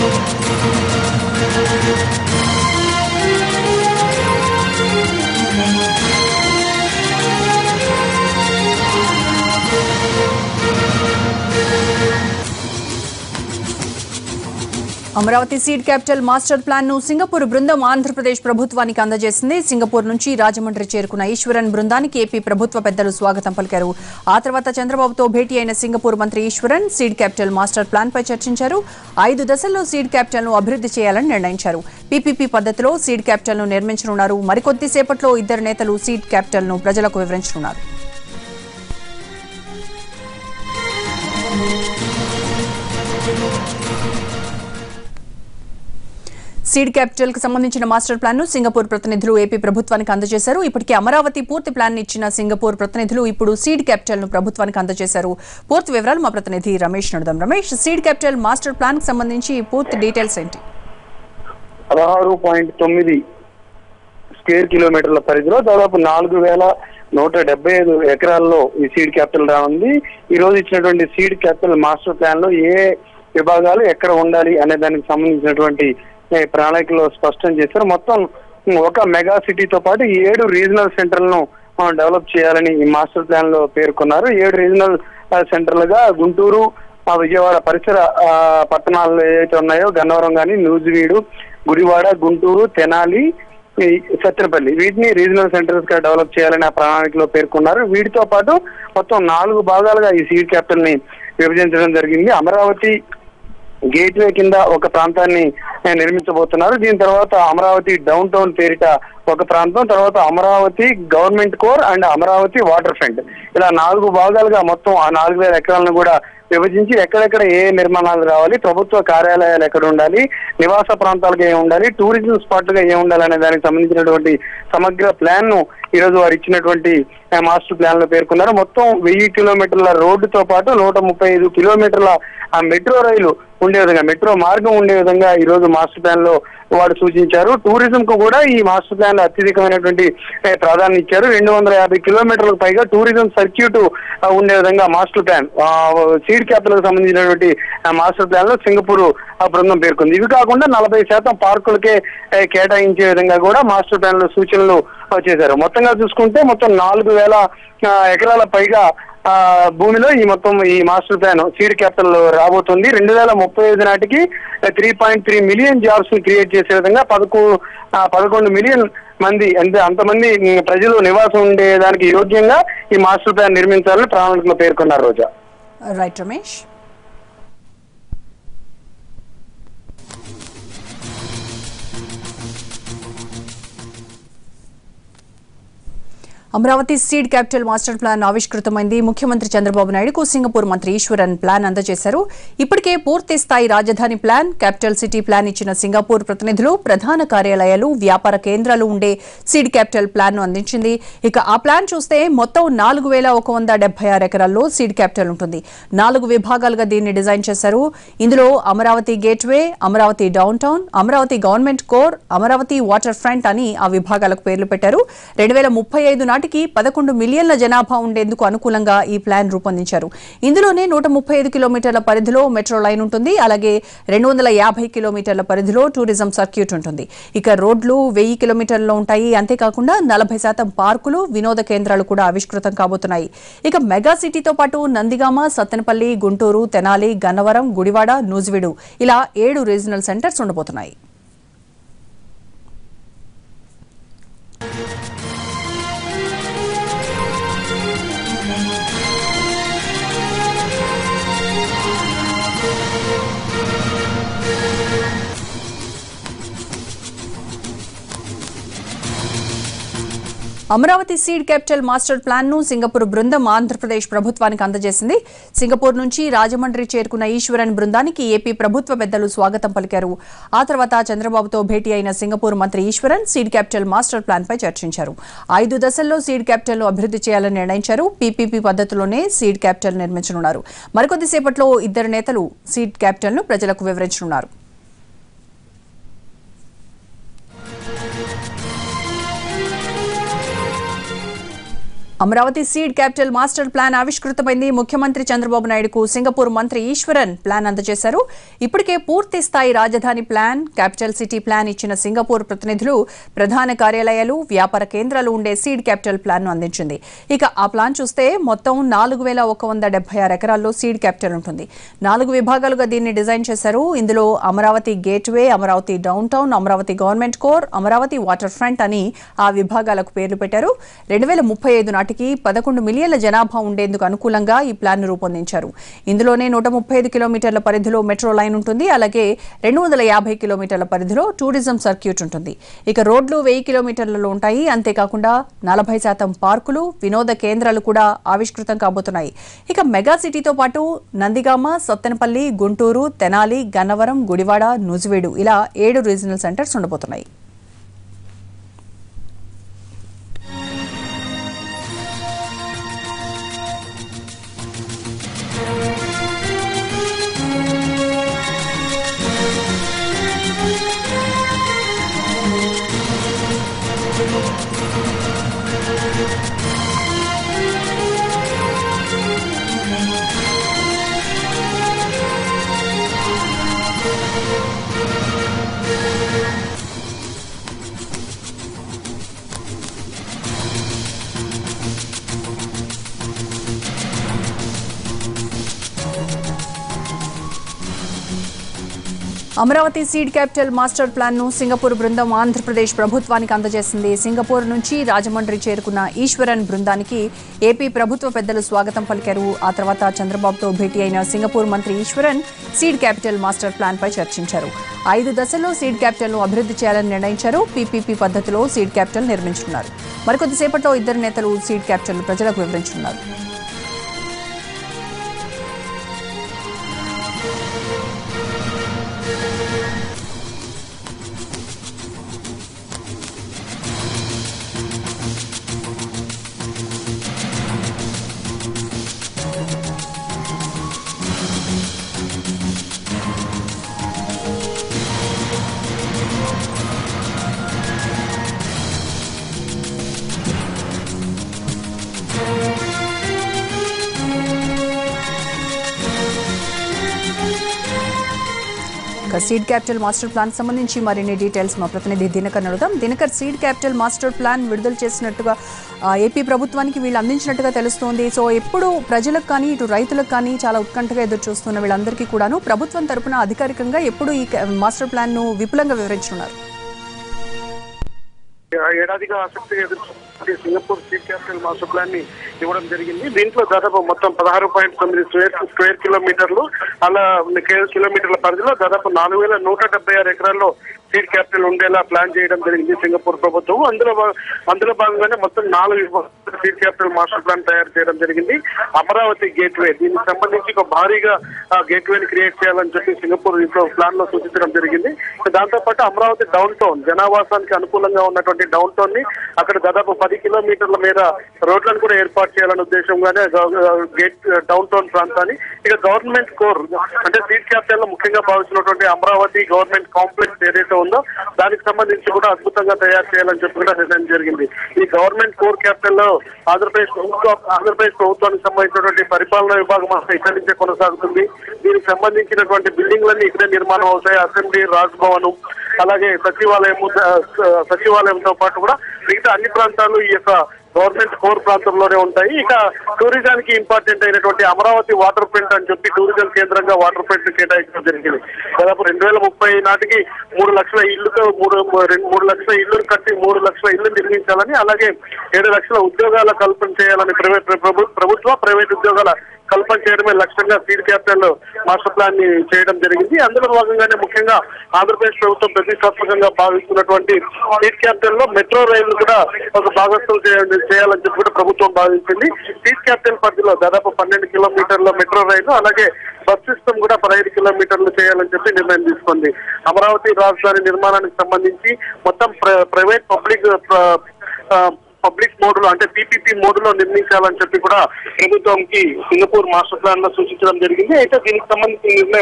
Amaravati seed capital master plan ను Singapore బృందం ఆంధ్రప్రదేశ్ ప్రభుత్వానికి అందజేసింది సింగపూర్ నుంచి రాజమండ్రి చేరుకున్న ఈశ్వరన్ బృందానికి ఏపీ ప్రభుత్వ పెద్దలు స్వాగతం పలికారు ఆ తర్వాత చంద్రబాబుతో భేటీ అయిన సింగపూర్ మంత్రి Iswaran seed capital master plan పై చర్చించారు ఐదు దశల్లో సీడ్ క్యాపిటల్ ను అభివృద్ధి చేయాలని నిర్ణయించారు పీపీపీ పద్ధతిలో సీడ్ క్యాపిటల్ ను నిర్మించనున్నారు మరికొద్ది సేపట్లో ఇద్దరు నేతలు సీడ్ క్యాపిటల్ ను ప్రజలకు వివరించనున్నారు సీడ్ క్యాపిటల్ కు సంబంధించిన మాస్టర్ ప్లాన్ ను సింగపూర్ ప్రతినిధులు ఏపీ ప్రభుత్వానికి అందజేశారు ఇప్పటికే అమరావతి పూర్తి ప్లాన్ ఇచ్చిన సింగపూర్ ప్రతినిధులు ఇప్పుడు సీడ్ క్యాపిటల్ ను ప్రభుత్వానికి అందజేశారు పూర్తి వివరాలు మా ప్రతినిధి రమేష్ నడుదాం Ramesh seed capital master plan కు సంబంధించి పూర్తి డీటెయిల్స్ ఏంటి పదహారు పాయింట్ తొమ్మిది స్క్వేర్ కిలోమీటర్ల పరిధిలో దాదాపు నాలుగు వేల నూట డెబ్బై ఐదు ఎకరాల్లో ఈ సీడ్ క్యాపిటల్ రానుంది ఈ రోజు ఇచ్చినటువంటి సీడ్ క్యాపిటల్ మాస్టర్ ప్లాన్ లో ఏ విభాగాలు ఎక్కడ ఉండాలి అనే దానికి సంబంధించినటువంటి ఏ, ప్రణాళికలో స్పష్టం చేశారు మొత్తం ఒక మెగా సిటీతో పాటు ఏడు రీజనల్ సెంటర్లను డెవలప్ చేయాలని ఈ మాస్టర్ ప్లాన్ లో పేర్కొన్నారు ఏడు రీజనల్ సెంటర్లుగా గుంటూరు ఆ విజయవాడ పరిసర ఆ, పట్టణాలు ఏవైతే ఉన్నాయో గన్నవరం కానీ నూజివీడు గుడివాడ గుంటూరు తెనాలి ఈ సత్యనపల్లి వీటిని రీజనల్ సెంటర్స్ గా డెవలప్ చేయాలని ఆ ప్రణాళికలో పేర్కొన్నారు వీటితో పాటు మొత్తం నాలుగు భాగాలుగా ఈ సీడ్ క్యాపిటల్ ని విభజించడం జరిగింది అమరావతి గేట్వే కింద ఒక ప్రాంతాన్ని ఆ, నిర్మించబోతున్నారు దీని తర్వాత అమరావతి డౌన్ టౌన్ పేరిట ఒక ప్రాంతం తర్వాత Amaravati government core and Amaravati water front ఇలా నాలుగు భాగాలుగా మొత్తం ఆ నాలుగు వేల ఎకరాలను కూడా విభజించి ఎక్కడెక్కడ ఏ నిర్మాణాలు రావాలి ప్రభుత్వ కార్యాలయాలు ఎక్కడ ఉండాలి నివాస ప్రాంతాలుగా ఏ ఉండాలి టూరిజం స్పాట్లుగా ఏ ఉండాలి అనే దానికి సంబంధించినటువంటి సమగ్ర ప్లాన్ ను ఈ రోజు వారు ఇచ్చినటువంటి ఆ, మాస్టర్ ప్లాన్ లో పేర్కొన్నారు మొత్తం వెయ్యి కిలోమీటర్ల రోడ్డుతో పాటు నూట ముప్పై ఐదు కిలోమీటర్ల ఆ మెట్రో రైలు ఉండే విధంగా మెట్రో మార్గం ఉండే విధంగా ఈ రోజు మాస్టర్ ప్లాన్ లో వారు సూచించారు టూరిజం కు కూడా ఈ మాస్టర్ ప్లాన్ లో అత్యధికమైనటువంటి ఏ, ప్రాధాన్యత ఇచ్చారు రెండు వందల యాభై కిలోమీటర్లకు పైగా టూరిజం సర్క్యూట్ ఆ, ఉండే విధంగా మాస్టర్ ప్లాన్ ఆ, సీడ్ క్యాపిటల్ కు సంబంధించినటువంటి ఆ, మాస్టర్ ప్లాన్ లో సింగపూర్ ఆ బృందం పేర్కొంది ఇవి కాకుండా నలభై శాతం పార్కులకే ఏ, కేటాయించే విధంగా కూడా మాస్టర్ ప్లాన్ లో సూచనలు ఆ, చేశారు మొత్తంగా చూసుకుంటే మొత్తం నాలుగు వేల ఆ, ఎకరాల పైగా ఆ భూమిలో ఈ మొత్తం ఈ మాస్టర్ ప్లాన్ సీడ్ క్యాపిటల్ రాబోతుంది రెండు వేల ముప్పై ఐదు నాటికి three point three million jobs ని క్రియేట్ చేసే విధంగా పదకొ ఆ, పదకొండు మిలియన్ మంది అంటే అంతమంది ఉమ్, ప్రజలు నివాసం ఉండేదానికి యోగ్యంగా ఈ మాస్టర్ ప్లాన్ నిర్మించాలని ప్రణాళికలో పేర్కొన్నారు Roja right Ramesh Amaravati seed capital master plan ఆవిష్కృతమైంది ముఖ్యమంత్రి చంద్రబాబు నాయుడుకు సింగపూర్ మంత్రి ఈశ్వరన్ ప్లాన్ అందజేశారు ఇప్పటికే పూర్తి స్థాయి రాజధాని ప్లాన్ క్యాపిటల్ సిటీ ప్లాన్ ఇచ్చిన సింగపూర్ ప్రతినిధులు ప్రధాన కార్యాలయాలు వ్యాపార కేంద్రాలు ఉండే సీడ్ క్యాపిటల్ ప్లాన్ ను అందించింది ఇక ఆ ప్లాన్ చూస్తే మొత్తం నాలుగు వేల ఒక వంద డెబ్బై ఆరు ఎకరాల్లో సీడ్ క్యాపిటల్ ఉంటుంది నాలుగు విభాగాలుగా దీన్ని డిజైన్ చేశారు ఇందులో Amaravati gateway Amaravati down town Amaravati government core Amaravati water front అని ఆ విభాగాలకు పేర్లు పెట్టారు రెండు వేల ముప్పై ఐదు నాటికి పదకొండు మిలియన్ల జనాభా ఉండేందుకు అనుకూలంగా ఈ ప్లాన్ రూపొందించారు ఇందులోనే నూట ముప్పై ఐదు కిలోమీటర్ల పరిధిలో మెట్రో లైన్ ఉంటుంది అలాగే రెండు వందల యాభై కిలోమీటర్ల పరిధిలో టూరిజం సర్క్యూట్ ఉంటుంది ఇక రోడ్లు వెయ్యి కిలోమీటర్లలో ఉంటాయి అంతేకాకుండా నలభై శాతం పార్కులు వినోద కేంద్రాలు కూడా ఆవిష్కృతం కాబోతున్నాయి ఇక మెగా సిటీతో పాటు నందిగామ సత్తెనపల్లి గుంటూరు తెనాలి గన్నవరం గుడివాడ నూజివీడు ఇలా ఏడు రీజనల్ సెంటర్స్ ఉండబోతున్నాయి Amaravati seed capital master plan ను సింగపూర్ బృందం ఆంధ్రప్రదేశ్ ప్రభుత్వానికి అందజేసింది సింగపూర్ నుంచి రాజమండ్రి చేరుకున్న ఈశ్వరన్ బృందానికి ఏపీ ప్రభుత్వ పెద్దలు స్వాగతం పలికారు ఆ తర్వాత చంద్రబాబుతో భేటీ అయిన సింగపూర్ మంత్రి Iswaran seed capital master plan పై చర్చించారు ఐదు దశల్లో సీడ్ క్యాపిటల్ ను అభివృద్ధి చేయాలని నిర్ణయించారు పీపీపీ పద్ధతిలోనే సీడ్ క్యాపిటల్ నిర్మించనున్నారు మరికొద్దిసేపట్లో ఇద్దరు నేతలు సీడ్ క్యాపిటల్ ను ప్రజలకు వివరించనున్నారు Amaravati seed capital master plan ఆవిష్కృతమైంది ముఖ్యమంత్రి చంద్రబాబు నాయుడుకు సింగపూర్ మంత్రి ఈశ్వరన్ ప్లాన్ అందజేశారు ఇప్పటికే పూర్తి స్థాయి రాజధాని ప్లాన్ క్యాపిటల్ సిటీ ప్లాన్ ఇచ్చిన సింగపూర్ ప్రతినిధులు ప్రధాన కార్యాలయాలు వ్యాపార కేంద్రాలు ఉండే సీడ్ క్యాపిటల్ ప్లాన్ ను అందించింది ఇక ఆ ప్లాన్ చూస్తే మొత్తం నాలుగు వేల ఒక వంద డెబ్బై ఆరు ఎకరాల్లో సీడ్ క్యాపిటల్ ఉంటుంది నాలుగు విభాగాలుగా దీన్ని డిజైన్ చేశారు ఇందులో Amaravati gateway Amaravati down town Amaravati government core Amaravati water front అని ఆ విభాగాలకు పేర్లు పెట్టారు రెండు వేల ముప్పై ఐదు నాటికి పదకొండు మిలియన్ల జనాభా ఉండేందుకు అనుకూలంగా ఈ ప్లాన్ రూపొందించారు ఇందులోనే నూట ముప్పై ఐదు కిలోమీటర్ల పరిధిలో మెట్రో లైన్ ఉంటుంది అలాగే రెండు వందల యాభై కిలోమీటర్ల పరిధిలో టూరిజం సర్క్యూట్ ఉంటుంది ఇక రోడ్లు వెయ్యి కిలోమీటర్లలో ఉంటాయి అంతేకాకుండా నలభై శాతం పార్కులు వినోద కేంద్రాలు కూడా ఆవిష్కృతం కాబోతున్నాయి ఇక మెగా సిటీతో పాటు నందిగామ సత్తెనపల్లి గుంటూరు తెనాలి గన్నవరం గుడివాడ నూజివీడు ఇలా ఏడు రీజనల్ సెంటర్స్ ఉండబోతున్నాయి Amaravati seed capital master plan ను సింగపూర్ బృందం ఆంధ్రప్రదేశ్ ప్రభుత్వానికి అందజేసింది సింగపూర్ నుంచి రాజమండ్రి చేరుకున్న ఈశ్వరన్ బృందానికి ఏపీ ప్రభుత్వ పెద్దలు స్వాగతం పలికారు ఆ తర్వాత చంద్రబాబుతో భేటీ అయిన సింగపూర్ మంత్రి Iswaran seed capital master plan పై చర్చించారు ఐదు దశల్లో సీడ్ క్యాపిటల్ ను అభివృద్ధి చేయాలని నిర్ణయించారు పీపీపీ పద్ధతిలో సీడ్ క్యాపిటల్ నిర్మించున్నారు మరికొద్దిసేపట్లో ఇద్దరు నేతలు సీడ్ క్యాపిటల్ ప్రజలకు వివరించనున్నారు ఇక సీడ్ క్యాపిటల్ మాస్టర్ ప్లాన్ సంబంధించి మరిన్ని డీటెయిల్స్ మా ప్రతినిధి దినకర్ అడుగుదాం Dinakar seed capital master plan విడుదల చేసినట్టుగా ఆ, ఏపీ ప్రభుత్వానికి వీళ్ళు అందించినట్టుగా తెలుస్తోంది సో ఎప్పుడు ప్రజలకు కానీ ఇటు రైతులకు కానీ చాలా ఉత్కంఠగా ఎదురు చూస్తున్న వీళ్ళందరికీ కూడాను ప్రభుత్వం తరపున అధికారికంగా ఎప్పుడు ఈ క- మాస్టర్ ప్లాన్ ను విపులంగా వివరించనున్నారు ఏడాదిగా ఆసక్తిగా ఎదుర్కొంటే Singapore seed capital master plan ని ఇవ్వడం జరిగింది దీంట్లో దాదాపు మొత్తం పదహారు పాయింట్ తొమ్మిది స్క్వేర్ స్క్వేర్ కిలోమీటర్లు అలా కే- కిలోమీటర్ల పరిధిలో దాదాపు నాలుగు వేల నూట డెబ్బై ఆరు ఎకరాల్లో సీడ్ క్యాపిటల్ ఉండేలా ప్లాన్ చేయడం జరిగింది సింగపూర్ ప్రభుత్వం అందులో భా- అందులో భాగంగానే మొత్తం నాలుగు సీడ్ క్యాపిటల్ మాస్టర్ ప్లాన్ తయారు చేయడం జరిగింది అమరావతి గేట్వే దీనికి సంబంధించి ఒక భారీగా గేట్ ని క్రియేట్ చేయాలని చెప్పి సింగపూర్ ఇంట్లో ప్లాన్ లో సూచించడం జరిగింది దాంతో పాటు అమరావతి డౌన్ టౌన్ జనావాసానికి అనుకూలంగా ఉన్నటువంటి డౌన్ టౌన్ ని అక్కడ దాదాపు పది కిలోమీటర్ల మేర రోడ్లను కూడా ఏర్పాటు చేయాలనే ఉద్దేశంగానే గ- గేట్ డౌన్ టౌన్ ప్రాంతాన్ని ఇక గవర్నమెంట్ కోర్ అంటే సీట్ క్యాపిటల్ లో ముఖ్యంగా భావించినటువంటి అమరావతి గవర్నమెంట్ కాంప్లెక్స్ ఏదైతే ఉందో దానికి సంబంధించి కూడా అద్భుతంగా తయారు చేయాలని చెప్పి కూడా నిర్ణయం జరిగింది ఈ గవర్నమెంట్ కోర్ క్యాపిటల్ లో ఆంధ్రప్రదేశ్ ప్రభుత్వం ఆంధ్రప్రదేశ్ ప్రభుత్వానికి సంబంధించినటువంటి పరిపాలనా విభాగం అంతా ఇక్కడి నుంచే కొనసాగుతుంది దీనికి సంబంధించినటువంటి బిల్డింగ్లన్నీ ఇక్కడే నిర్మాణం అవుతాయి అసెంబ్లీ రాజ్భవన్ అలాగే సచివాలయం సచివాలయంతో పాటు కూడా మిగతా అన్ని ప్రాంతాలు ఈ యొక్క గవర్నమెంట్ కోర్ ప్రాంతంలోనే ఉంటాయి ఇక టూరిజానికి ఇంపార్టెంట్ అయినటువంటి అమరావతి వాటర్ ఫ్రంట్ అని చెప్పి టూరిజం కేంద్రంగా వాటర్ ఫ్రంట్ కేటాయించడం జరిగింది దాదాపు రెండు వేల ముప్పై నాటికి మూడు లక్షల ఇల్లుతో మూడు రెండు మూడు లక్షల ఇల్లు కట్టి మూడు లక్షల ఇల్లు నిర్మించాలని అలాగే ఏడు లక్షల ఉద్యోగాల కల్పన చేయాలని ప్రైవేట్ ప్రభు- ప్రభుత్వ ప్రైవేట్ ఉద్యోగాల కల్పన చేయడమే లక్ష్యంగా సీడ్ క్యాపిటల్ మాస్టర్ ప్లాన్ ని చేయడం జరిగింది అందులో భాగంగానే ముఖ్యంగా ఆంధ్రప్రదేశ్ ప్రభుత్వం ప్రతిష్టాత్మకంగా భావిస్తున్నటువంటి సీడ్ క్యాపిటల్ లో మెట్రో రైళ్లు కూడా ఒక భాగస్థం చేయాలని చేయాలని చెప్పి కూడా ప్రభుత్వం భావించింది సీడ్ క్యాపిటల్ పరిధిలో దాదాపు పన్నెండు కిలోమీటర్ల మెట్రో రైలు అలాగే బస్ సిస్టమ్ కూడా పదహైదు కిలోమీటర్లు చేయాలని చెప్పి నిర్ణయం తీసుకుంది అమరావతి రాజధాని నిర్మాణానికి సంబంధించి మొత్తం ప్ర- ప్రైవేట్ పబ్లిక్ ప్ర- ఆ, పబ్లిక్ మోడ్ లో అంటే పీపీపీ మోడ్ లో నిర్మించాలని చెప్పి కూడా ప్రభుత్వంకి సింగపూర్ మాస్టర్ ప్లాన్ లో సూచించడం జరిగింది అయితే దీనికి సంబంధించిన నిర్ణయం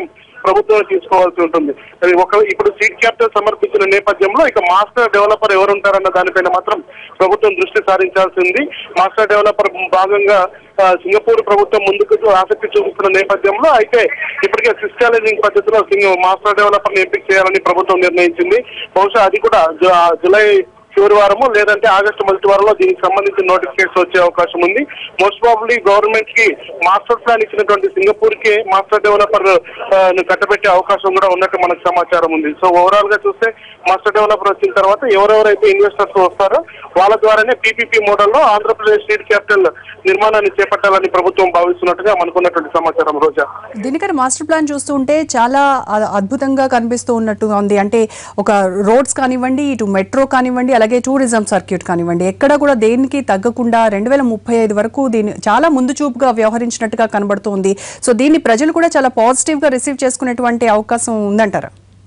ప్రభుత్వం తీసుకోవాల్సి ఉంటుంది అది ఒక ఇప్పుడు సీడ్ క్యాపిటల్ సమర్పించిన నేపథ్యంలో ఇక మాస్టర్ డెవలపర్ ఎవరు ఉంటారన్న దానిపైన మాత్రం ప్రభుత్వం దృష్టి సారించాల్సి ఉంది మాస్టర్ డెవలపర్ భాగంగా ఆ, సింగపూర్ ప్రభుత్వం ముందుకు ఆసక్తి చూపిస్తున్న నేపథ్యంలో అయితే ఇప్పటికే సిస్టాలైజింగ్ పద్ధతిలో సింగ మాస్టర్ డెవలపర్ ని ఎంపిక చేయాలని ప్రభుత్వం నిర్ణయించింది బహుశా అది కూడా జు- ఆ, జులై చివరి వారము లేదంటే ఆగస్టు మొదటి వారంలో దీనికి సంబంధించిన నోటిఫికేషన్ వచ్చే అవకాశం ఉంది మోస్ట్ ప్రాబబ్లీ గవర్నమెంట్ కి మాస్టర్ ప్లాన్ ఇచ్చినటువంటి సింగపూర్ కి మాస్టర్ డెవలపర్ ఆ, ను కట్టబెట్టే అవకాశం కూడా ఉన్నట్టు మనకు సమాచారం ఉంది సో ఓవరాల్ గా చూస్తే మాస్టర్ డెవలపర్ వచ్చిన తర్వాత ఎవరెవరైతే ఇన్వెస్టర్స్ వస్తారో వాళ్ళ ద్వారానే పీపీపీ మోడల్లో ఆంధ్రప్రదేశ్ స్టేట్ క్యాపిటల్ నిర్మాణాన్ని చేపట్టాలని ప్రభుత్వం భావిస్తున్నట్టుగా మనకున్నటువంటి సమాచారం రోజా దీనికని మాస్టర్ ప్లాన్ చూస్తూ ఉంటే చాలా అ- అద్భుతంగా కనిపిస్తూ ఉన్నట్టుగా ఉంది అంటే ఒక రోడ్స్ కానివ్వండి ఇటు మెట్రో కానివ్వండి అలాగే టూరిజం సర్క్యూట్ కానివ్వండి ఎక్కడ కూడా దేనికి తగ్గకుండా రెండు వేల ముప్పై ఐదు వరకు దీన్ని చాలా ముందు చూపుగా వ్యవహరించినట్టుగా కనబడుతోంది సో దీన్ని ప్రజలు కూడా చాలా పాజిటివ్గా రిసీవ్ చేసుకునేటువంటి అవకాశం ఉందంటారా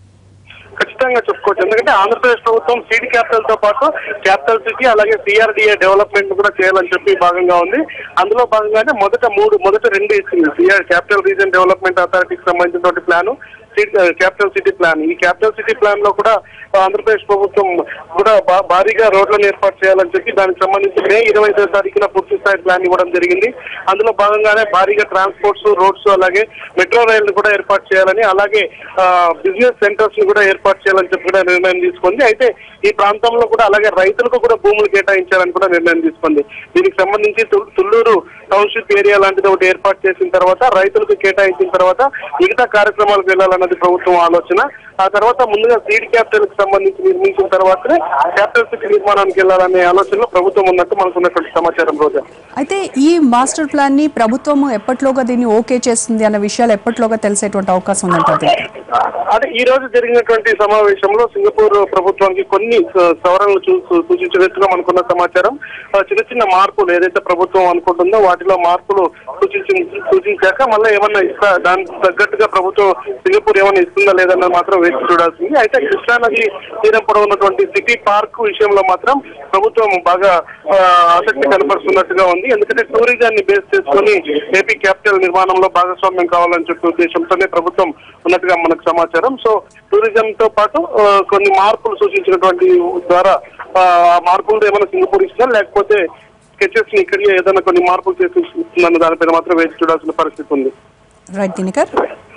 ఖచ్చితంగా చెప్పుకోవచ్చు ఎందుకంటే ఆంధ్రప్రదేశ్ ప్రభుత్వం సీడ్ క్యాపిటల్ తో పాటు క్యాపిటల్ సిటీ అలాగే సిఆర్డిఏ డెవలప్మెంట్ కూడా చేయాలని చెప్పి భాగంగా ఉంది అందులో భాగంగానే మొదట మూడు మొదట రెండు ఇచ్చింది సిఆర్ క్యాపిటల్ రీజన్ డెవలప్మెంట్ అథారిటీకి సంబంధించినటువంటి ప్లాన్ క్యాపిటల్ సిటీ ప్లాన్ ఈ క్యాపిటల్ సిటీ ప్లాన్ లో కూడా ఆంధ్రప్రదేశ్ ప్రభుత్వం కూడా భా- భారీగా రోడ్లను ఏర్పాటు చేయాలని చెప్పి దానికి సంబంధించి మే ఇరవై ఐదో తారీఖున పూర్తి స్థాయి ప్లాన్ ఇవ్వడం జరిగింది అందులో భాగంగానే భారీగా ట్రాన్స్పోర్ట్స్ రోడ్స్ అలాగే మెట్రో రైళ్లు కూడా ఏర్పాటు చేయాలని అలాగే బిజినెస్ సెంటర్స్ ని కూడా ఏర్పాటు చేయాలని చెప్పి కూడా నిర్ణయం తీసుకుంది అయితే ఈ ప్రాంతంలో కూడా అలాగే రైతులకు కూడా భూములు కేటాయించాలని కూడా నిర్ణయం తీసుకుంది దీనికి సంబంధించి తుల్- తుళ్ళూరు టౌన్షిప్ ఏరియా లాంటిది ఒకటి ఏర్పాటు చేసిన తర్వాత రైతులకు కేటాయించిన తర్వాత మిగతా కార్యక్రమాలకు వెళ్ళాలన్నది ప్రభుత్వం ఆలోచన ఆ తర్వాత ముందుగా సీడ్ క్యాపిటల్ కి సంబంధించి నిర్మించిన తర్వాతనే క్యాపిటల్ సిటీ నిర్మాణానికి వెళ్ళాలనే ఆలోచనలో ప్రభుత్వం ఉన్నట్టు మనకు ఉన్నటువంటి సమాచారం రోజా అయితే ఈ మాస్టర్ ప్లాన్ ని ప్రభుత్వం ఎప్పట్లోగా దీన్ని ఓకే చేస్తుంది అన్న విషయాలు ఎప్పట్లోగా తెలిసేటువంటి అవకాశం ఉందంటారు దీనికి? అదే ఈ రోజు జరిగినటువంటి సమావేశంలో సింగపూర్ ప్రభుత్వానికి కొన్ని స- సవరణలు చూ- సూ- సూచించినట్టుగా మనకున్న సమాచారం ఆ, చిన్న చిన్న మార్పులు ఏదైతే ప్రభుత్వం అనుకుంటుందో వాటిలో మార్పులు సూచించి సూచించాక మళ్ళీ ఏమన్నా ఇస్తా దానికి తగ్గట్టుగా ప్రభుత్వం సింగపూర్ ఏమన్నా ఇస్తుందా లేదన్నది మాత్రం వేచి చూడాల్సింది అయితే కృష్ణా నది తీరం పొడవున్నటువంటి సిటీ పార్క్ విషయంలో మాత్రం ప్రభుత్వం బాగా ఆ, ఆసక్తి కనపరుస్తున్నట్టుగా ఉంది ఎందుకంటే టూరిజాన్ని బేస్ చేసుకొని ఏపీ క్యాపిటల్ నిర్మాణంలో భాగస్వామ్యం కావాలని చెప్పే ఉద్దేశంతోనే ప్రభుత్వం ఉన్నట్టుగా మనకు సమాచారం సో టూరిజం తో పాటు ఆ, కొన్ని మార్పులు సూచించినటువంటి ద్వారా ఆ ఆ మార్పులు ఏమైనా సింగపూర్ ఇచ్చినా లేకపోతే స్కెచెస్ ని ఇక్కడ ఏదైనా కొన్ని మార్పులు చేసి ఇస్తుందన్న దానిపైన మాత్రం వేచి చూడాల్సిన పరిస్థితి ఉంది right Dinakar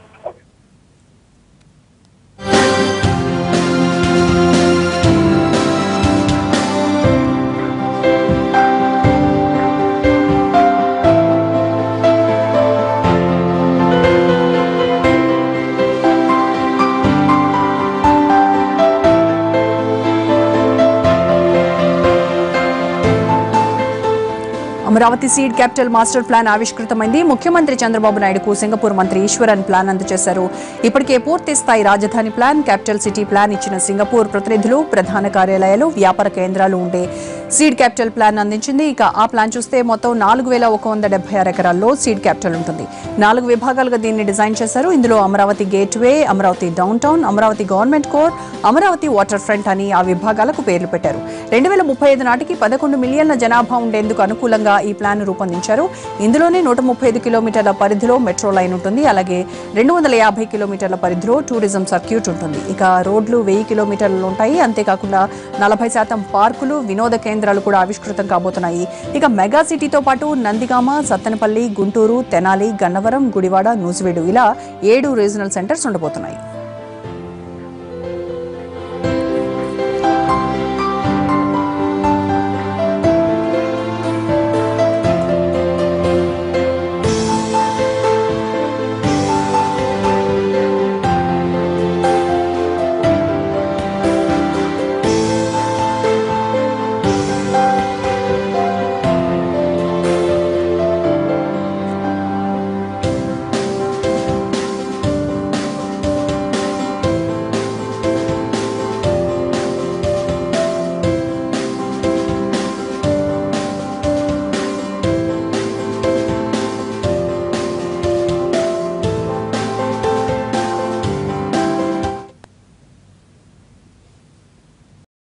Amaravati seed capital master plan ఆవిష్కృతమైంది ముఖ్యమంత్రి చంద్రబాబు నాయుడుకు సింగపూర్ మంత్రి ఈశ్వరన్ ప్లాన్ అందజేశారు ఇప్పటికే పూర్తి స్థాయి రాజధాని ప్లాన్ క్యాపిటల్ సిటీ ప్లాన్ ఇచ్చిన సింగపూర్ ప్రతినిధులు ప్రధాన కార్యాలయాలు వ్యాపార కేంద్రాలు ఉండే సీడ్ క్యాపిటల్ ప్లాన్ అందించింది ఇక ఆ ప్లాన్ చూస్తే మొత్తం నాలుగు వేల ఒక వంద డెబ్బై ఆరు ఎకరాల్లో సీడ్ క్యాపిటల్ ఉంటుంది నాలుగు విభాగాలుగా దీన్ని డిజైన్ చేశారు ఇందులో Amaravati gateway Amaravati down town Amaravati government core Amaravati water front అని ఆ విభాగాలకు పేర్లు పెట్టారు రెండు వేల ముప్పై ఐదు నాటికి పదకొండు మిలియన్ల జనాభా ఉండేందుకు అనుకూలంగా ఈ ప్లాన్ రూపొందించారు ఇందులోనే నూట ముప్పై ఐదు కిలోమీటర్ల పరిధిలో మెట్రో లైన్ ఉంటుంది అలాగే రెండు వందల యాభై కిలోమీటర్ల పరిధిలో టూరిజం సర్క్యూట్ ఉంటుంది ఇక రోడ్లు వెయ్యి కిలోమీటర్లు ఉంటాయి అంతేకాకుండా నలభై శాతం పార్కులు వినోద కేంద్రాలు కూడా ఆవిష్కృతం కాబోతున్నాయి ఇక మెగా సిటీతో పాటు నందిగామ సత్తెనపల్లి గుంటూరు తెనాలి గన్నవరం గుడివాడ నూజివీడు ఇలా ఏడు రీజనల్ సెంటర్స్ ఉండబోతున్నాయి